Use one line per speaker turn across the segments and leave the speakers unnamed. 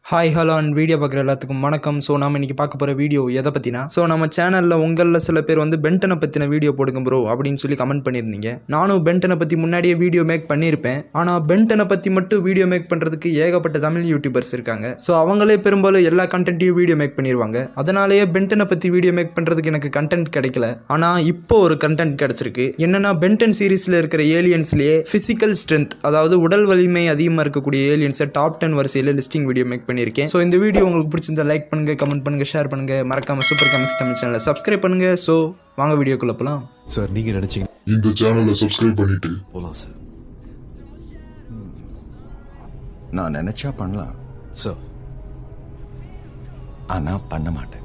hi hello and video பார்க்குற எல்லாத்துக்கும் வணக்கம் ஸோ நம்ம இன்னைக்கு பார்க்க போகிற வீடியோ எதை பற்றினா ஸோ நம்ம சேனலில் உங்களில் சில பேர் வந்து பென்டனை பற்றின வீடியோ போடுங்க ப்ரோ அப்படின்னு சொல்லி கமெண்ட் பண்ணியிருந்தீங்க நானும் பென்டனை பற்றி முன்னாடியே வீடியோ மேக் பண்ணியிருப்பேன் ஆனால் பென்டனை பற்றி மட்டும் வீடியோ மேக் பண்ணுறதுக்கு ஏகப்பட்ட தமிழ் யூடியூபர்ஸ் இருக்காங்க ஸோ அவங்களே பெரும்பாலும் எல்லா கண்டென்ட்டையும் வீடியோ மேக் பண்ணிடுவாங்க அதனாலேயே பென்டனை பற்றி வீடியோ மேக் பண்ணுறதுக்கு எனக்கு கண்டென்ட் கிடைக்கல ஆனால் இப்போ ஒரு கண்டென்ட் கிடச்சிருக்கு என்னன்னா பென்டன் சீரீஸில் இருக்கிற ஏலியன்ஸ்லேயே ஃபிசிக்கல் ஸ்ட்ரென்த் அதாவது உடல் வலிமை அதிகமாக இருக்கக்கூடிய ஏலியன்ஸை டாப் டென் வரிசையில் லிஸ்டிங் வீடியோ மேக் பண்ணியிருக்கேன் ஸோ இந்த வீடியோ உங்களுக்கு பிடிச்சிருந்தா லைக் பண்ணுங்க கமெண்ட் பண்ணுங்க ஷேர் பண்ணுங்க மறக்காம சூப்பர் காமிக்ஸ் தமிழ் சேனலை சப்ஸ்கிரைப் பண்ணுங்க ஸோ வாங்க வீடியோக்குள்ள போலாம்
சார் நீங்க நினைச்சீங்க
இந்த சேனலை சப்ஸ்கிரைப் பண்ணிட்டு
போலாம் சார்
நான் நினைச்சா பண்ணலாம்
சார்
ஆனா பண்ண மாட்டேன்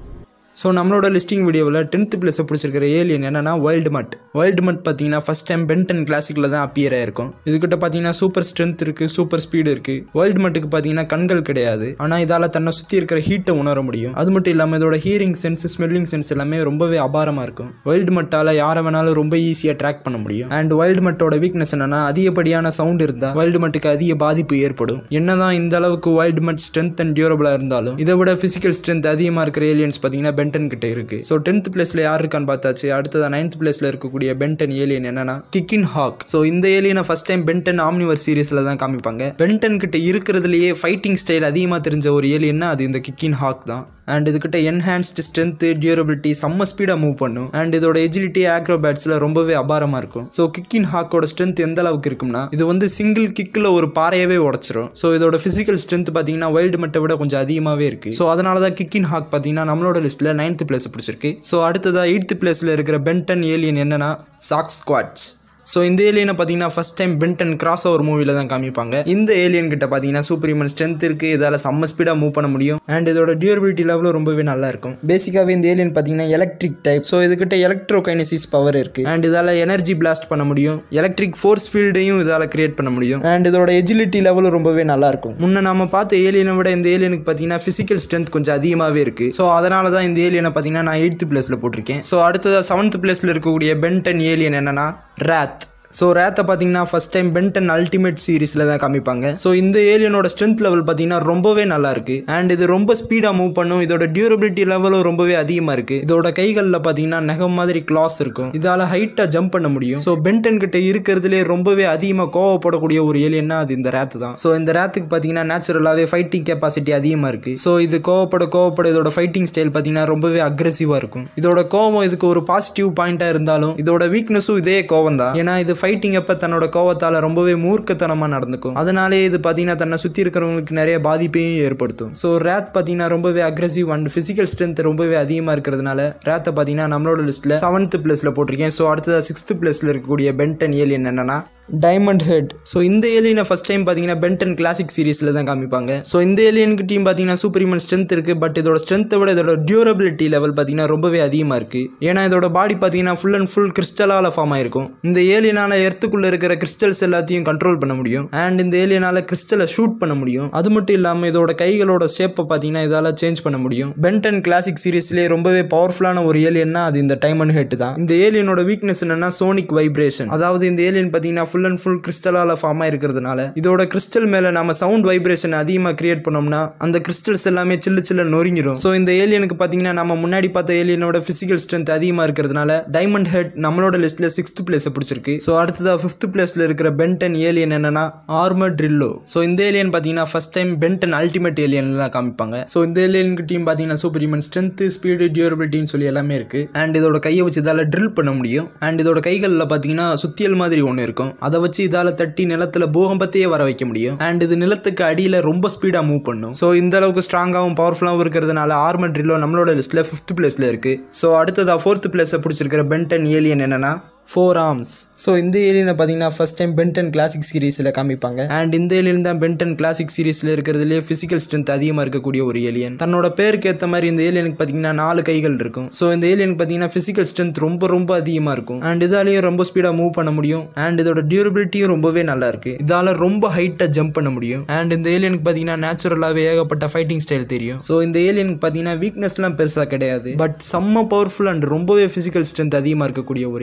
ஸோ நம்மளோட லிஸ்டிங் வீடியோவில் டென்த் பிளேஸை பிடிச்சிருக்கிற ஏலியன் என்னன்னா வைல்டு மட் வைல்டு மட் பார்த்தீங்கன்னா ஃபஸ்ட் டைம் பென்டன் கிளாசிக்கில் தான் அப்பியர் ஆயிருக்கும் இதுக்கிட்ட பார்த்தீங்கன்னா சூப்பர் ஸ்ட்ரென்த் இருக்குது சூப்பர் ஸ்பீடு இருக்குது வைல்டு மட்டுக்கு பார்த்தீங்கன்னா கண்கள் கிடையாது ஆனால் இதால் தன்னை சுற்றி இருக்கிற ஹீட்டை உணர முடியும் அது மட்டும் இல்லாமல் இதோட ஹீரிங் சென்ஸ் ஸ்மெல்லிங் சென்ஸ் எல்லாமே ரொம்பவே அபாரமாக இருக்கும் வைல்டு மட்டால் யாரை வேணாலும் ரொம்ப ஈஸியாக ட்ராக் பண்ண முடியும் அண்ட் வைல்டு மட்டோட வீக்னஸ் என்னன்னா அதிகப்படியான சவுண்ட் இருந்தால் வைல்டு மட்டுக்கு அதிக பாதிப்பு ஏற்படும் என்னதான் இந்த அளவுக்கு வைல்டு மட் ஸ்ட்ரென்த் அண்ட் டியூரபிளாக இருந்தாலும் இதை விட ஃபிசிக்கல் ஸ்ட்ரென்த் அதிகமாக இருக்கிற ஏலியன்ஸ் பார்த்தீங்கன்னா பென்டன் கிட்ட இருக்கு ஸோ டென்த் பிளேஸ்ல யார் இருக்கான்னு பார்த்தாச்சு அடுத்தது நைன்த் பிளேஸ்ல இருக்கக்கூடிய பென்டன் ஏலியன் என்னன்னா கிக்கின் ஹாக் ஸோ இந்த ஏலியனை ஃபர்ஸ்ட் டைம் பென்டன் ஆம்னிவர் சீரிஸ்ல தான் காமிப்பாங்க பென்டன் கிட்ட இருக்கிறதுலயே ஃபைட்டிங் ஸ்டைல் அதிகமாக தெரிஞ்ச ஒரு ஏலியன்னா அது இந்த கிக்கின் ஹாக் தான் அண்ட் இதுக்கிட்ட என்ஹான்ஸ்டு ஸ்ட்ரென்த்து டியூரபிலிட்டி செம்ம ஸ்பீடாக மூவ் பண்ணும் அண்ட் இதோட எஜிலிட்டி ஆக்ரோபேட்ஸில் ரொம்பவே அபாரமாக இருக்கும் ஸோ கிக்கின் ஹாக்கோட ஸ்ட்ரென்த் எந்த அளவுக்கு இருக்கும்னா இது வந்து சிங்கிள் கிக்கில் ஒரு பாறையவே உடச்சிரும் ஸோ இதோட ஃபிசிக்கல் ஸ்ட்ரென்த் பார்த்தீங்கன்னா வைல்டு மட்டை விட கொஞ்சம் அதிகமாகவே இருக்குது ஸோ அதனால தான் கிக்கின் ஹாக் பார்த்தீங்கன்னா நம்மளோட லிஸ்ட்டில் நைன்த் பிளேஸ் பிடிச்சிருக்கு ஸோ அடுத்ததாக எயித்து பிளேஸில் இருக்கிற பென்டன் ஏலியன் என்னன்னா சாக் ஸ்குவாட்ஸ் ஸோ இந்த ஏலியனை பார்த்தீங்கன்னா first time Ben ten crossover மூவியில் தான் காமிப்பாங்க இந்த ஏலியன் கிட்ட பார்த்தீங்கன்னா சூப்பர் ஹியூமன் ஸ்ட்ரென்த் இருக்குது இதால் செம்ம ஸ்பீடாக மூவ் பண்ண முடியும் அண்ட் இதோட டியூரபிலிட்டி லெவலும் ரொம்பவே நல்லா இருக்கும் பேசிக்காகவே இந்த ஏலியன் பார்த்தீங்கன்னா எலக்ட்ரிக் டைப் ஸோ இதுக்கிட்ட எலக்ட்ரோகைனசிஸ் பவர் இருக்குது அண்ட் இதால் எனர்ஜி பிளாஸ்ட் பண்ண முடியும் எலக்ட்ரிக் ஃபோர்ஸ் ஃபீல்டையும் இதால் கிரியேட் பண்ண முடியும் அண்ட் இதோட எஜிலிட்டி லெவலும் ரொம்பவே நல்லா இருக்கும் முன்ன நம்ம பார்த்த ஏலியனை விட இந்த ஏலியனுக்கு பார்த்தீங்கன்னா ஃபிசிக்கல் ஸ்ட்ரென்த் கொஞ்சம் அதிகமாகவே இருக்குது ஸோ அதனால தான் இந்த ஏலியனை பார்த்தீங்கன்னா நான் எயித்து பிளேஸில் போட்டிருக்கேன் ஸோ அடுத்ததாக செவன்த் பிளேஸில் இருக்கக்கூடிய பென்டன் ஏலியன் என்னன்னா ராத் ஸோ ரேத்தை பார்த்தீங்கன்னா ஃபஸ்ட் டைம் பென்டன் அல்டிமேட் சீரிஸில் தான் காமிப்பாங்க ஸோ இந்த ஏலியனோட ஸ்ட்ரென்த் லெவல் பார்த்தீங்கன்னா ரொம்பவே நல்லா இருக்கு அண்ட் இது ரொம்ப ஸ்பீடாக மூவ் பண்ணும் இதோட டியூரபிலிட்டி லெவலும் ரொம்பவே அதிகமாக இருக்கு இதோட கைகளில் பார்த்தீங்கன்னா நகம் மாதிரி கிளாஸ் இருக்கும் இதால் ஹைட்டாக ஜம்ப் பண்ண முடியும் ஸோ பென்டன் கிட்ட இருக்கிறதுலே ரொம்பவே அதிகமாக கோவப்படக்கூடிய ஒரு ஏலியன்னா அது இந்த ரேத்து தான் ஸோ இந்த ரேத்துக்கு பார்த்தீங்கன்னா நேச்சுரலாகவே ஃபைட்டிங் கெப்பாசிட்டி அதிகமாக இருக்கு ஸோ இது கோவப்பட கோவப்பட இதோட ஃபைட்டிங் ஸ்டைல் பார்த்தீங்கன்னா ரொம்பவே அக்ரெசிவாக இருக்கும் இதோட கோவம் இதுக்கு ஒரு பாசிட்டிவ் பாயிண்டாக இருந்தாலும் இதோட வீக்னஸும் இதே கோவம் தான் ஏன்னா இது ஃபைட்டிங் அப்போ தன்னோட கோவத்தால் ரொம்பவே மூர்க்கத்தனமாக நடந்துக்கும் அதனாலே இது பார்த்தீங்கன்னா தன்னை சுற்றி இருக்கிறவங்களுக்கு நிறைய பாதிப்பையும் ஏற்படுத்தும் ஸோ ரேத் பார்த்தீங்கன்னா ரொம்பவே அக்ரெசிவ் அண்ட் ஃபிசிக்கல் ஸ்ட்ரென்த் ரொம்பவே அதிகமாக இருக்கிறதுனால ரேத்தை பார்த்தீங்கன்னா நம்மளோட லிஸ்ட்டில் செவன்த் பிளேஸில் போட்டிருக்கேன் ஸோ அடுத்ததாக சிக்ஸ்த் பிளேஸில் இருக்கக்கூடிய பென்டன் ஏலியன் என்னன்னா டைமண்ட் ஹெட் ஸோ இந்த ஏலியனை ஃபஸ்ட் டைம் பார்த்தீங்கன்னா பென்டன் கிளாசிக் சீரிஸில் தான் காமிப்பாங்க ஸோ இந்த ஏலியனுக்கு டீம் பார்த்தீங்கன்னா சூப்பர் ஹியூமன் ஸ்ட்ரென்த் இருக்குது பட் இதோட ஸ்ட்ரென்த்தை விட இதோட டியூரபிலிட்டி லெவல் பார்த்தீங்கன்னா ரொம்பவே அதிகமாக இருக்குது ஏன்னா இதோட பாடி பார்த்தீங்கன்னா ஃபுல் அண்ட் ஃபுல் கிறிஸ்டலால் ஃபார்ம் ஆயிருக்கும் இந்த ஏலியனால் எர்த்துக்குள்ளே இருக்கிற கிறிஸ்டல்ஸ் எல்லாத்தையும் கண்ட்ரோல் பண்ண முடியும் அண்ட் இந்த ஏலியனால் கிறிஸ்டலை ஷூட் பண்ண முடியும் அது மட்டும் இல்லாமல் இதோட கைகளோட ஷேப்பை பார்த்தீங்கன்னா இதால் சேஞ்ச் பண்ண முடியும் பென்டன் கிளாசிக் சீரிஸ்லேயே ரொம்பவே பவர்ஃபுல்லான ஒரு ஏலியன்னா அது இந்த டைமண்ட் ஹெட் தான் இந்த ஏலியனோட வீக்னஸ் என்னன்னா சோனிக் வைப்ரேஷன் அதாவது இந்த ஏலியன் பார்த்தீங்கன்னா ஃபுல் அண்ட் ஃபுல் கிறிஸ்டலால் ஃபார்ம் ஆயிருக்கிறதுனால இதோட கிறிஸ்டல் மேலே நம்ம சவுண்ட் வைப்ரேஷன் அதிகமாக கிரியேட் பண்ணோம்னா அந்த கிறிஸ்டல்ஸ் எல்லாமே சில்லு சில்ல நொறுங்கிடும் ஸோ இந்த ஏலியனுக்கு பார்த்தீங்கன்னா நம்ம முன்னாடி பார்த்த ஏலியனோட ஃபிசிக்கல் ஸ்ட்ரென்த் அதிகமாக இருக்கிறதுனால டைமண்ட் ஹெட் நம்மளோட லிஸ்ட்டில் சிக்ஸ்த் பிளேஸை பிடிச்சிருக்கு ஸோ அடுத்ததாக ஃபிஃப்த் பிளேஸில் இருக்கிற பென்டன் ஏலியன் என்னன்னா ஆர்மர் ட்ரில்லோ ஸோ இந்த ஏலியன் பார்த்தீங்கன்னா first time Ben ten ultimate alien தான் காமிப்பாங்க ஸோ இந்த ஏலியனுக்கு டீம் பார்த்தீங்கன்னா சூப்பர் ஹியூமன் ஸ்ட்ரென்த் ஸ்பீடு டியூரபிலிட்டின்னு சொல்லி எல்லாமே இருக்கு அண்ட் இதோட கையை வச்சு இதால் ட்ரில் பண்ண முடியும் அண்ட் இதோட கைகளில் பார்த்தீங்கன்னா சுத்தியல் மாதிரி ஒன்று இருக்கும் அதை வச்சு இதால் தட்டி நிலத்தில் பூகம்பத்தையே வர வைக்க முடியும் அண்ட் இது நிலத்துக்கு அடியில் ரொம்ப ஸ்பீடாக மூவ் பண்ணும் ஸோ இந்த அளவுக்கு ஸ்ட்ராங்காகவும் பவர்ஃபுல்லாகவும் இருக்கிறதுனால ஆர்மர் ட்ரில்லோ நம்மளோட லிஸ்ட்டில் ஃபிஃப்த் பிளேஸில் இருக்குது ஸோ அடுத்ததாக ஃபோர்த் பிளேஸை பிடிச்சிருக்கிற பென்டன் ஏலியன் என்னன்னா ஃபோர் ஆர்ம்ஸ் ஸோ இந்த ஏலியனை பார்த்தீங்கன்னா ஃபர்ஸ்ட் டைம் பென்டன் கிளாசிக் சீரிஸில் காமிப்பாங்க அண்ட் இந்த ஏலியன் தான் பென்டன் கிளாசிக் சீரிஸில் இருக்கிறதுலே ஃபிசிக்கல் ஸ்ட்ரென்த் அதிகமாக இருக்கக்கூடிய ஒரு ஏலியன் தன்னோட பேருக்கு ஏற்ற மாதிரி இந்த ஏலியனுக்கு பார்த்தீங்கன்னா நாலு கைகள் இருக்கும் ஸோ இந்த ஏலியனுக்கு பார்த்தீங்கன்னா ஃபிசிக்கல் ஸ்ட்ரென்த் ரொம்ப ரொம்ப அதிகமாக இருக்கும் அண்ட் இதாலேயும் ரொம்ப ஸ்பீடாக மூவ் பண்ண முடியும் அண்ட் இதோட டியூரபிலிட்டியும் ரொம்பவே நல்லா இருக்கு இதால் ரொம்ப ஹைட்டாக ஜம்ப் பண்ண முடியும் அண்ட் இந்த ஏலியனுக்கு பார்த்தீங்கன்னா நேச்சுரலாகவே ஏகப்பட்ட ஃபைட்டிங் ஸ்டைல் தெரியும் ஸோ இந்த ஏலியனுக்கு பார்த்தீங்கன்னா வீக்னஸ்லாம் பெருசாக கிடையாது பட் செம்ம பவர்ஃபுல் அண்ட் ரொம்பவே ஃபிசிக்கல் ஸ்ட்ரென்த் அதிகமாக இருக்கக்கூடிய ஒரு ஏலியன்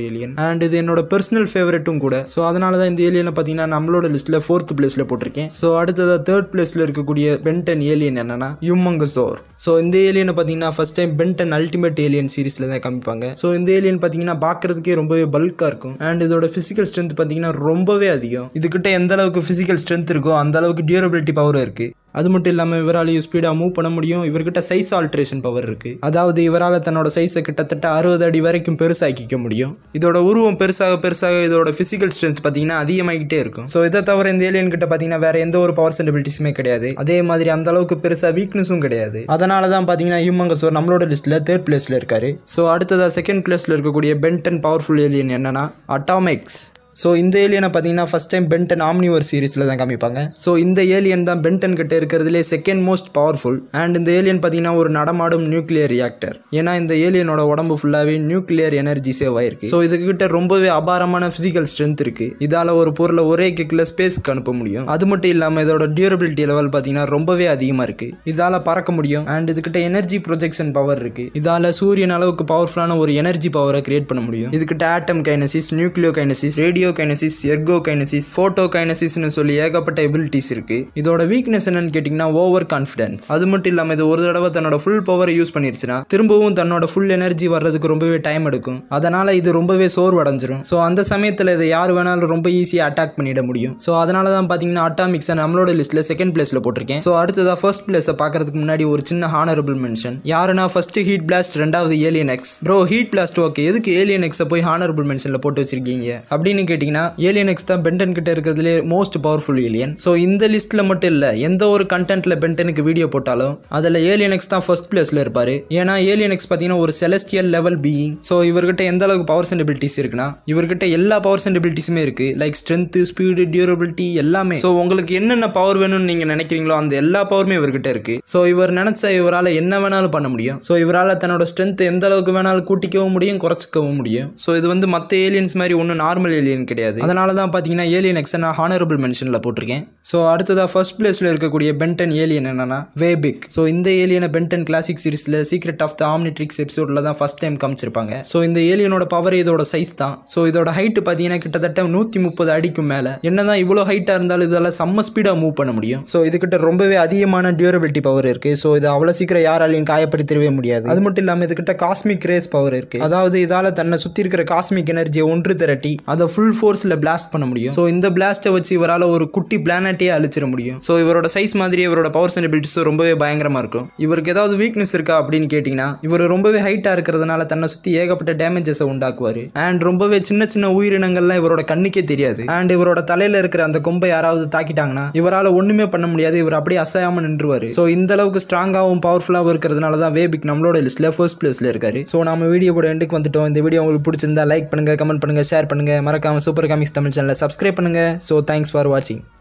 அண்ட் இது என்னோட பர்சனல் ஃபேவரட்டும் கூட ஸோ அதனால தான் இந்த ஏலியனை பார்த்தீங்கன்னா நம்மளோட லிஸ்ட்டில் ஃபோர்த் பிளேஸில் போட்டிருக்கேன் ஸோ அடுத்ததாக தேர்ட் பிளேஸில் இருக்கக்கூடிய பென்டன் ஏலியன் என்னன்னா யுமங்கசோர் ஸோ இந்த ஏலியனை பார்த்தீங்கன்னா first time Ben ten ultimate alien சீரிஸில் தான் காமிப்பாங்க ஸோ இந்த ஏலியன் பார்த்தீங்கன்னா பார்க்கறதுக்கே ரொம்பவே பல்காக இருக்கும் அண்ட் இதோட ஃபிசிக்கல் ஸ்ட்ரென்த் பார்த்தீங்கன்னா ரொம்பவே அதிகம் இதுகிட்ட எந்த அளவுக்கு ஃபிசிக்கல் ஸ்ட்ரென்த் இருக்கோ அந்த அளவுக்கு டியூரபிலிட்டி பவரும் இருக்குது அது மட்டும் இல்லாமல் இவராலையும் ஸ்பீடாக மூவ் பண்ண முடியும் இவர்கிட்ட சைஸ் ஆல்ட்ரேஷன் பவர் இருக்குது அதாவது இவரால் தன்னோட சைஸை கிட்டத்தட்ட அறுபது அடி வரைக்கும் பெருசாக்கிக்க முடியும் இதோட உருவம் பெருசாக பெருசாக இதோட ஃபிசிக்கல் ஸ்ட்ரென்த் பார்த்தீங்கன்னா அதிகமாகிட்டே இருக்கும் ஸோ இதை தவிர இந்த ஏலியன் கிட்ட பார்த்தீங்கன்னா வேற எந்த ஒரு பவர் சென்டபிலிட்டிஸுமே கிடையாது அதே மாதிரி அந்த அளவுக்கு பெருசாக வீக்னஸும் கிடையாது அதனால தான் பார்த்தீங்கன்னா ஹியூமங்கசோர் நம்மளோட லிஸ்ட்டில் தேர்ட் பிளேஸில் இருக்காரு ஸோ அடுத்ததாக செகண்ட் பிளேஸில் இருக்கக்கூடிய பென்டன் பவர்ஃபுல் ஏலியன் என்னன்னா அட்டாமிக்ஸ் ஸோ இந்த ஏலியனை பார்த்தீங்கன்னா ஃபஸ்ட் டைம் பென்டன் ஆம்னிவர் சீரிஸில் தான் காமிப்பாங்க ஸோ இந்த ஏலியன் தான் பென்டன் கிட்ட இருக்கிறதுலே செகண்ட் மோஸ்ட் பவர்ஃபுல் அண்ட் இந்த ஏலியன் பார்த்தீங்கன்னா ஒரு நடமாடும் நியூக்ளியர் ரியாக்டர் ஏன்னா இந்த ஏலியனோட உடம்பு ஃபுல்லாகவே நியூக்ளியர் எனர்ஜி சேவ் ஆயிருக்கு ஸோ இதுகிட்ட ரொம்பவே அபாரமான ஃபிசிக்கல் ஸ்ட்ரென்த் இருக்கு இதால் ஒரு பொருளை ஒரே கிக்கில் ஸ்பேஸ்க்கு அனுப்ப முடியும் அது மட்டும் இல்லாமல் இதோட டியூரபிலிட்டி லெவல் பார்த்தீங்கன்னா ரொம்பவே அதிகமாக இருக்கு இதால் பறக்க முடியும் அண்ட் இதுகிட்ட எனர்ஜி ப்ரொஜெக்ஷன் பவர் இருக்கு இதால் சூரியன் அளவுக்கு பவர்ஃபுல்லான ஒரு எனர்ஜி பவரை கிரியேட் பண்ண முடியும் இதுகிட்ட atom kinesis nucleo kinesis radio kinesis ergo kinesis photo கைனசிஸ்னு சொல்லி ஏகப்பட்ட எபிலிட்டிஸ் இருக்கு இதோட வீக்னஸ் என்னன்னு கேட்டிங்கன்னா ஓவர் கான்ஃபிடன்ஸ் அது மட்டும் இல்லாமல் இது ஒரு தடவை தன்னோட ஃபுல் பவரை யூஸ் பண்ணிருச்சுன்னா திரும்பவும் தன்னோட ஃபுல் எனர்ஜி வர்றதுக்கு ரொம்பவே டைம் எடுக்கும் அதனால இது ரொம்பவே சோர்வடைஞ்சிரும் ஸோ அந்த சமயத்தில் இதை யார் வேணாலும் ரொம்ப ஈஸியாக அட்டாக் பண்ணிட முடியும் ஸோ அதனால தான் பார்த்தீங்கன்னா அட்டாமிக்ஸை நம்மளோட லிஸ்ட்டில் செகண்ட் பிளேஸில் போட்டிருக்கேன் ஸோ அடுத்ததாக ஃபர்ஸ்ட் பிளேஸை பார்க்கறதுக்கு முன்னாடி ஒரு சின்ன ஹானரபிள் மென்ஷன் யாருன்னா ஃபர்ஸ்ட் ஹீட் பிளாஸ்ட் ரெண்டாவது alien X bro heat blast okay எதுக்கு ஏலியன் எக்ஸை போய் ஹானரபிள் மென்ஷனில் போட்டு வச்சிருக்கீங்க அப்படின்னு கேட்டிங்கன்னா ஏலியன் எக்ஸ் தான் பென்டன் கிட்ட இருக்கிறதுலே மோஸ்ட் பவர்ஃபுல் ஏலியன் ஸோ இந்த லிஸ்ட்டில் மட்டும் இல்லை எந்த ஒரு கண்டென்ட்டில் பென்டனுக்கு வீடியோ போட்டாலும் அதில் ஏலியன் எக்ஸ் தான் ஃபர்ஸ்ட் பிளேஸில் இருப்பார் ஏன்னா ஏலியன் எக்ஸ் பார்த்தீங்கன்னா ஒரு செலஸ்டியல் லெவல் பீயிங் ஸோ இவர்கிட்ட எந்த அளவுக்கு பவர் சென்டபிலிட்டிஸ் இருக்குன்னா இவர்கிட்ட எல்லா பவர் சென்டபிலிட்டிஸுமே இருக்குது லைக் ஸ்ட்ரென்த்து ஸ்பீடு டியூரபிலிட்டி எல்லாமே ஸோ உங்களுக்கு என்னென்ன பவர் வேணும்னு நீங்கள் நினைக்கிறீங்களோ அந்த எல்லா பவருமே இவர்கிட்ட இருக்குது ஸோ இவர் நினச்ச இவரால் என்ன வேணாலும் பண்ண முடியும் ஸோ இவரால் தன்னோட ஸ்ட்ரென்த் எந்த அளவுக்கு வேணாலும் கூட்டிக்கவும் முடியும் குறைச்சிக்கவும் முடியும் ஸோ இது வந்து மற்ற ஏலியன்ஸ் மாதிரி ஒன்றும் நார்மல் ஏலியன் கிடையாது அதனால தான் பார்த்தீங்கன்னா ஏலியன் எக்ஸை நான் ஹானரபிள் மென்ஷனில் போட்டிருக்கேன் ஸோ அடுத்ததாக ஃபர்ஸ்ட் பிளேஸில் இருக்கக்கூடிய பென்டன் ஏலியன் என்னன்னா வேபிக் ஸோ இந்த ஏலியனை பென்டன் கிளாசிக் சீரிஸில் சீக்ரெட் ஆஃப் த ஆம்னிட்ரிக்ஸ் எபிசோடில் தான் ஃபர்ஸ்ட் டைம் காமிச்சிருப்பாங்க ஸோ இந்த ஏலியனோட பவர் இதோட சைஸ் தான் ஸோ இதோட ஹைட் பார்த்தீங்கன்னா கிட்டத்தட்ட நூற்றி முப்பது அடிக்கும் மேலே என்னதான் இவ்வளோ ஹைட்டாக இருந்தாலும் இதால் செம்ம ஸ்பீடாக மூவ் பண்ண முடியும் ஸோ இதுகிட்ட ரொம்பவே அதிகமான டியூரபிலிட்டி பவர் இருக்குது ஸோ இது அவ்வளோ சீக்கிரம் யாராலையும் காயப்படுத்திடவே முடியாது அது மட்டும் இல்லாமல் இதுகிட்ட காஸ்மிக் ரேஸ் பவர் இருக்குது அதாவது இதால் தன்னை சுற்றி இருக்கிற காஸ்மிக் எனர்ஜியை ஒன்று திரட்டி அதை ஃபுல் ஃபோர்ஸில் பிளாஸ்ட் பண்ண முடியும் ஸோ இந்த பிளாஸ்ட்டை வச்சு இவரால் ஒரு குட்டி பிளானட்டையே அழிச்சிட முடியும் ஸோ இவரோட சைஸ் மாதிரியே இவரோட பவர் சென்டபிலிட்டிஸும் ரொம்பவே பயங்கரமாக இருக்கும் இவருக்கு ஏதாவது வீக்னஸ் இருக்கா அப்படின்னு கேட்டிங்கன்னா இவர் ரொம்பவே ஹைட்டாக இருக்கிறதுனால தன்னை சுற்றி ஏகப்பட்ட டேமேஜஸை உண்டாக்குவார் அண்ட் ரொம்பவே சின்ன சின்ன உயிரினங்கள்லாம் இவரோட கண்ணுக்கே தெரியாது அண்ட் இவரோட தலையில் இருக்கிற அந்த கொம்பை யாராவது தாக்கிட்டாங்கன்னா இவரால் ஒன்றுமே பண்ண முடியாது இவர் அப்படியே அசையாமல் நின்றுவார் ஸோ இந்த அளவுக்கு ஸ்ட்ராங்காகவும் பவர்ஃபுல்லாகவும் இருக்கிறதுனால தான் வேபிக் நம்மளோட லிஸ்ட்டில் ஃபர்ஸ்ட் பிளேஸில் இருக்காரு ஸோ நம்ம வீடியோட எண்டுக்கு வந்துட்டோம் இந்த வீடியோ உங்களுக்கு பிடிச்சிருந்தா லைக் பண்ணுங்க கமெண்ட் பண்ணுங்க ஷேர் பண்ணுங்க மறக்காம சூப்பர் காமிக்ஸ் தமிழ் சேனலை சப்ஸ்கிரைப் பண்ணுங்க ஸோ தேங்க்ஸ் ஃபார் வாட்சிங்